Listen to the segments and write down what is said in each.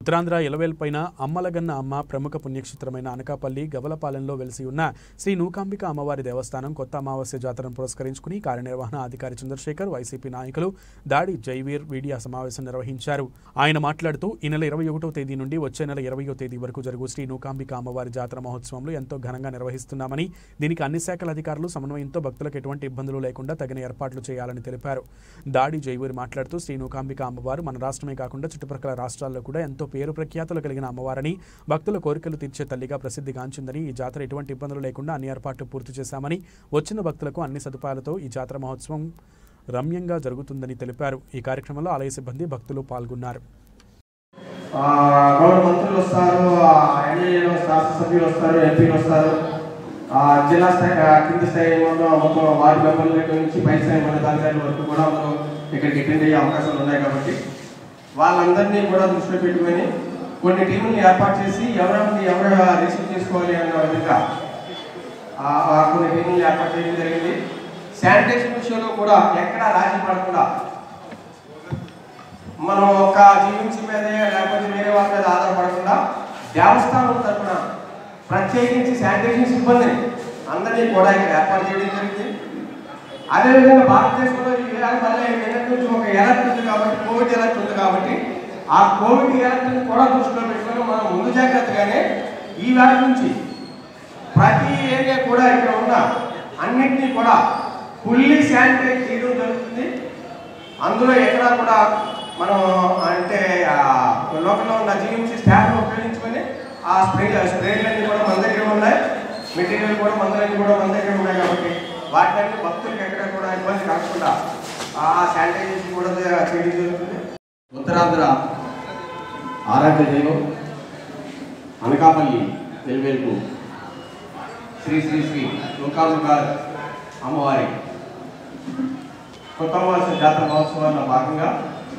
ఉత్తరాంధ్ర ఇలవేల్పైన అమ్మలగన్న అమ్మ ప్రముఖ పుణ్యక్షేత్రమైన అనకాపల్లి గవలపాలెంలో వెలిసి ఉన్న శ్రీ నూకాంబిక అమ్మవారి దేవస్థానం కొత్త అమావాస్య జాతరను పురస్కరించుకుని కార్యనిర్వహణ అధికారి చంద్రశేఖర్ వైసీపీ నాయకులు దాడి జైవీర్ మీడియా సమావేశం నిర్వహించారు ఆయన మాట్లాడుతూ ఈ నెల ఇరవై ఒకటో తేదీ నుండి వచ్చే నెల ఇరవయో తేదీ వరకు జరుగు శ్రీ నూకాంబిక అమ్మవారి జాతర మహోత్సవంలో ఎంతో ఘనంగా నిర్వహిస్తున్నామని దీనికి అన్ని శాఖల అధికారులు సమన్వయంతో భక్తులకు ఎటువంటి ఇబ్బందులు లేకుండా తగిన ఏర్పాట్లు చేయాలని తెలిపారు దాడి జైవూరి మాట్లాడుతూ శ్రీ నూకాంబిక అమ్మవారు మన రాష్ట్రమే కాకుండా చుట్టుప్రక్కల రాష్ట్రాల్లో కూడా ఎంతో పేరు ప్రఖ్యాతులు కలిగిన అమ్మవారని భక్తుల కోరికలు తీర్చే తల్లిగా ప్రసిద్ధిగాంచిందని ఈ జాతర ఎటువంటి ఇబ్బందులు లేకుండా అన్ని ఏర్పాట్లు పూర్తి చేశామని వచ్చిన భక్తులకు అన్ని సదుపాయాలతో ఈ జాతర మహోత్సవం రమ్యంగా జరుగుతుందని తెలిపారు ఈ కార్యక్రమంలో ఆలయ సిబ్బంది భక్తులు పాల్గొన్నారు ఆ, గౌరవ మంత్రులు వస్తారు ఎమ్మెల్యేలు శాసనసభ్యులు వస్తారు ఎంపీలు వస్తారు ఆ, జిల్లా స్థాయి ఆ, కింది స్థాయి ఉన్న మొత్తం వార్డు మెంబర్ల దగ్గర నుంచి పై స్థాయి ఉన్నతాధికారుల వరకు కూడా మనం ఇక్కడికి అటెండ్ అయ్యే అవకాశాలు ఉన్నాయి కాబట్టి వాళ్ళందరినీ కూడా దృష్టిలో పెట్టుకొని కొన్ని టీముల్ని ఏర్పాటు చేసి ఎవరెవరిని ఎవరు రిసీవ్ చేసుకోవాలి అన్న విధంగా ఆ, ఆ కొన్ని టీముల్ని ఏర్పాటు చేయడం జరిగింది శానిటేషన్ విషయంలో కూడా ఎక్కడా రాజీ పడకుండా మనం ఒక జీవించి మీదే లేకపోతే వేరే వాళ్ళ మీద ఆధారపడకుండా దేవస్థానం తరఫున ప్రత్యేకించి శానిటేషన్ సిబ్బందిని అందరినీ కూడా ఇక్కడ ఏర్పాటు చేయడం జరిగింది అదేవిధంగా భారతదేశంలో ఈ వేళ మళ్ళీ నిన్నటి నుంచి ఒక ఎలర్ట్ ఉంది కాబట్టి కోవిడ్ ఎలర్ట్ ఉంది కాబట్టి ఆ కోవిడ్ ఎలర్ట్ని కూడా దృష్టిలో పెట్టుకొని మనం ముందు జాగ్రత్తగానే ఈ వేళ నుంచి ప్రతి ఏరియా కూడా ఇక్కడ ఉన్న అన్నింటినీ కూడా ఫుల్లీ శానిటైజ్ చేయడం జరుగుతుంది అందులో ఎక్కడా కూడా మనం అంటే ఆ లోకల్లో ఉన్న జీఎంసీ స్టాఫ్ ఉపయోగించుకొని ఆ స్ప్రే స్ప్రేలన్నీ కూడా మన దగ్గర ఉన్నాయి మెటీరియల్ కూడా మందులన్నీ కూడా మన దగ్గర ఉన్నాయి కాబట్టి వాటిని భక్తులకు ఎక్కడ కూడా ఇబ్బంది కాకుండా ఆ శానిటైజేషన్ కూడా చేయడం జరుగుతుంది ఉత్తరాంధ్ర ఆరాధ్య దైవం అనకాపల్లి వెలువెలుపు శ్రీ శ్రీ శ్రీ లోకాంబిక అమ్మవారి కొత్త అమావాస్య జాతర మహోత్సవాల్లో భాగంగా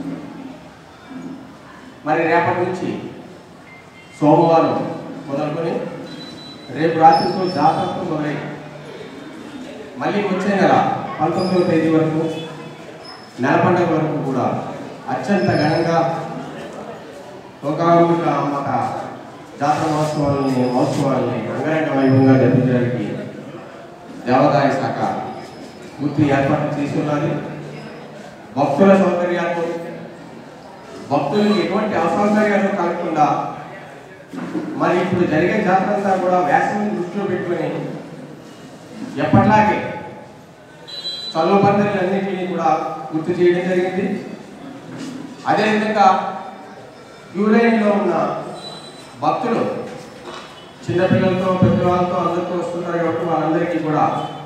మరి రేపటి నుంచి సోమవారం మొదలుకొని రేపు రాత్రితో జాతరతో మొదలై మళ్ళీ వచ్చే నెల పంతొమ్మిదవ తేదీ వరకు నెల పండుగ వరకు కూడా అత్యంత ఘనంగా లోకాంబిక అమ్మక జాతర మహోత్సవాలని మహోత్సవాలని అంగరంగ వైభవంగా జరిపించడానికి దేవాదాయ శాఖ పూర్తి ఏర్పాట్లు చేసి ఉన్నది భక్తుల సౌకర్యాలు భక్తులకు ఎటువంటి అసౌకర్యాలు కలగకుండా మరి ఇప్పుడు జరిగే జాతర అంతా కూడా వేసవిని దృష్టిలో పెట్టుకొని ఎప్పట్లాగే చదువు పందిరులన్నింటినీ కూడా గుర్తు చేయడం జరిగింది అదేవిధంగా యూరేన్లో ఉన్న భక్తులు చిన్నపిల్లలతో పెద్దవాళ్ళతో అందరితో వస్తున్నారు కాబట్టి వాళ్ళందరికీ కూడా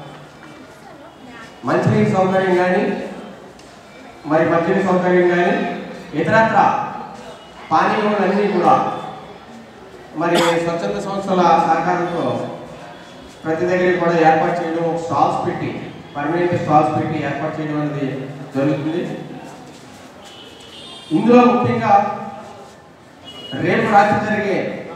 మంచినీటి సౌకర్యం కానీ మరి మంచినీటి సౌకర్యం కానీ ఇతరత్ర పానీయములన్నీ కూడా మరి స్వచ్ఛంద సంస్థల సహకారంతో ప్రతి దగ్గర కూడా ఏర్పాటు చేయడం ఒక స్టాల్స్ పెట్టి పర్మనెంట్ స్టాల్స్ పెట్టి ఏర్పాటు చేయడం అనేది జరుగుతుంది ఇందులో ముఖ్యంగా రేపు రాత్రి జరిగే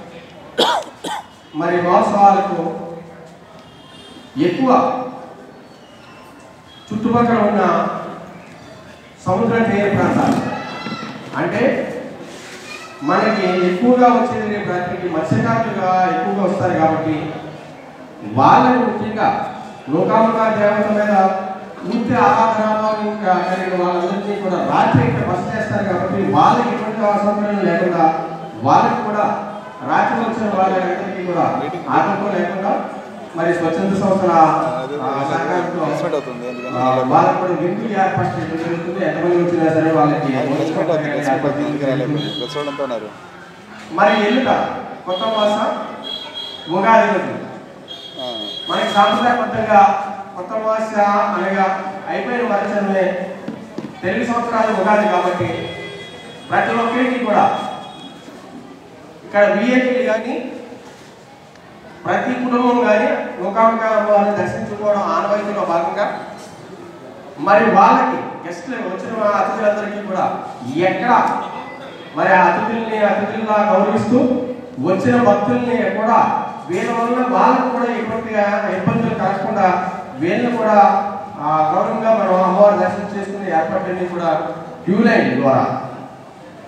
మరి మహోత్సవాలకు ఎక్కువ చుట్టుపక్కల ఉన్న సముద్ర తీర ప్రాంతాలు అంటే మనకి ఎక్కువగా వచ్చేది రేపు రాత్రికి మత్స్యకారులుగా ఎక్కువగా వస్తారు కాబట్టి వాళ్ళని ముఖ్యంగా లోకాముఖ దేవత మీద పూర్తి ఆరాధనాభావం కలిగిన వాళ్ళందరినీ కూడా రాత్రి ఇక్కడ బస చేస్తారు కాబట్టి వాళ్ళకి ఎటువంటి అసౌకర్యం లేకుండా వాళ్ళకి కూడా రాత్రి వచ్చిన వాళ్ళందరికీ కూడా ఆటంకం లేకుండా మరి స్వచ్ఛంద సంస్థల ఆ, సహకారంతో ప్లేస్మెంట్ అవుతుంది ఎందుకంటే ఆ, వాళ్ళకి కూడా విందు ఏర్పాటు చేయడం జరుగుతుంది ఎంతమంది వచ్చినా సరే వాళ్ళకి ప్లేస్మెంట్ అవుతుంది ప్లేస్మెంట్ అవుతుంది ఎందుకు రాలేదు జరుగుతుంది. ప్లస్ వాళ్ళు అంతా ఉన్నారు మరి ఎల్లుట కొత్త మాస ఉగాది రోజు ఆ, మనకి సాంప్రదాయబద్ధంగా కొత్త మాస అనగా అయిపోయిన మరుసమే తెలుగు సంవత్సరాలు ఉగాది కాబట్టి ప్రతి ఒక్కరికి కూడా ఇక్కడ విఐపీలు కానీ ప్రతి కుటుంబం కానీ లోకాంబిక అమ్మవారిని దర్శించుకోవడం ఆనవాయితీలో భాగంగా మరి వాళ్ళకి గెస్ట్లు వచ్చిన అతిథులందరికీ కూడా ఎక్కడ మరి ఆ అతిథుల్ని అతిథుల్లా గౌరవిస్తూ వచ్చిన భక్తుల్ని కూడా వీళ్ళ వల్ల వాళ్ళకు కూడా ఎటువంటి ఇబ్బందులు కలగకుండా వీళ్ళని కూడా ఆ, గౌరవంగా మనం అమ్మవారి దర్శనం చేసుకునే ఏర్పాట్లన్నీ కూడా క్యూ లైన్ ద్వారా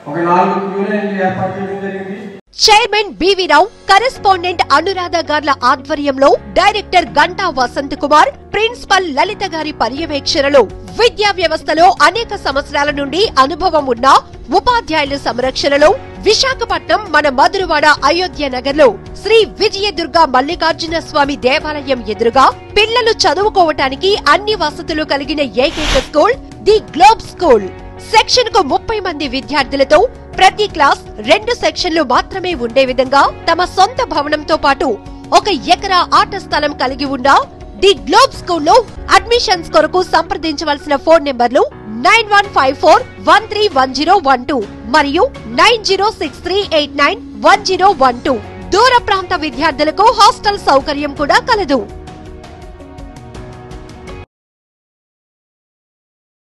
ఒక నాలుగు క్యూలైన్లు ఏర్పాటు చేయడం జరిగింది chairman BV Rao correspondent Anuradha గార్ల ఆధ్వర్యంలో డైరెక్టర్ గంటా వసంత్ కుమార్ ప్రిన్సిపల్ లలిత గారి పర్యవేక్షణలో విద్యా వ్యవస్థలో అనేక సంవత్సరాల నుండి అనుభవం ఉన్న ఉపాధ్యాయుల సంరక్షణలో విశాఖపట్నం మన మధురవాడ అయోధ్య నగర్లో శ్రీ విజయదుర్గ మల్లికార్జున స్వామి దేవాలయం ఎదురుగా పిల్లలు చదువుకోవటానికి అన్ని వసతులు కలిగిన ఏకైక school the globe school section కు ముప్పై మంది విద్యార్థులతో ప్రతి క్లాస్ రెండు సెక్షన్లు మాత్రమే ఉండే విధంగా తమ సొంత భవనంతో పాటు ఒక ఎకరా ఆట స్థలం కలిగి ఉన్న ది గ్లోబ్ స్కూల్లో అడ్మిషన్స్ కొరకు సంప్రదించవలసిన ఫోన్ నెంబర్లు nine one five four one three one zero one two మరియు nine zero six three eight nine one zero one two దూర ప్రాంత విద్యార్థులకు హాస్టల్ సౌకర్యం కూడా కలదు